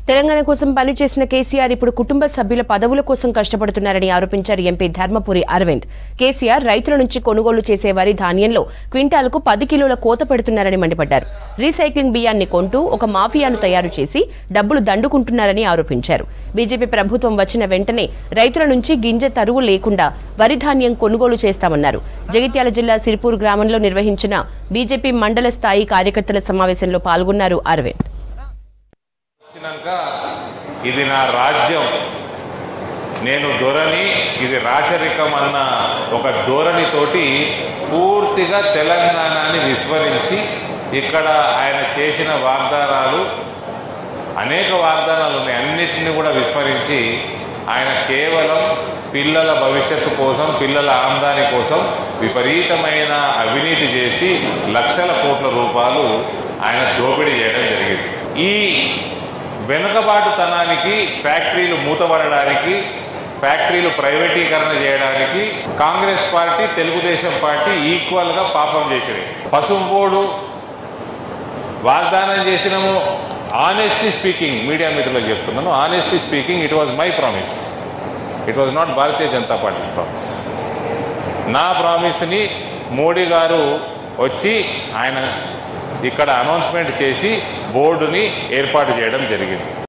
తెలంగాణ కోసం పనిచేసిన కేసీఆర్ ఇప్పుడు కుటుంబ సభ్యుల పదవుల కోసం కష్టపడుతున్నారని ఆరోపించారు ఎంపీ ధర్మపురి అరవింద్ కేసీఆర్ రైతుల నుంచి కొనుగోలు చేసే వరి ధాన్యంలో క్వింటాలకు పది కిలోల కోత పెడుతున్నారని మండిపడ్డారు రీసైక్లింగ్ బియ్యాన్ని కొంటూ ఒక మాఫియాను తయారు చేసి డబ్బులు దండుకుంటున్నారని ఆరోపించారు బీజేపీ ప్రభుత్వం వచ్చిన వెంటనే రైతుల నుంచి గింజ తరువు లేకుండా వరి ధాన్యం కొనుగోలు చేస్తామన్నారు జగిత్యాల జిల్లా సిరిపూర్ గ్రామంలో నిర్వహించిన బీజేపీ మండల స్థాయి కార్యకర్తల సమావేశంలో పాల్గొన్నారు అరవింద్ వచ్చినాక ఇది నా రాజ్యం నేను దొరని ఇది రాచరికం అన్న ఒక ధోరణితోటి పూర్తిగా తెలంగాణని విస్మరించి ఇక్కడ ఆయన చేసిన వాగ్దానాలు అనేక వాగ్దానాలు ఉన్నాయి అన్నిటిని కూడా విస్మరించి ఆయన కేవలం పిల్లల భవిష్యత్తు కోసం పిల్లల ఆమ్దాని కోసం విపరీతమైన అవినీతి చేసి లక్షల కోట్ల రూపాయలు ఆయన దోపిడీ చేయడం జరిగింది ఈ వెనుకబాటుతనానికి ఫ్యాక్టరీలు మూతపడడానికి ఫ్యాక్టరీలు ప్రైవేటీకరణ చేయడానికి కాంగ్రెస్ పార్టీ తెలుగుదేశం పార్టీ ఈక్వల్గా పాపం చేసినాయి పసుంపోడు వాగ్దానం చేసినాము ఆనెస్ట్లీ స్పీకింగ్ మీడియా మిత్రులకు చెప్తున్నాను honestly speaking it was my promise it was not Bharatiya Janata Party promise నా ప్రామిస్ని మోడీ గారు వచ్చి ఆయన ఇక్కడ అనౌన్స్మెంట్ చేసి బోర్డుని ఏర్పాటు చేయడం జరిగింది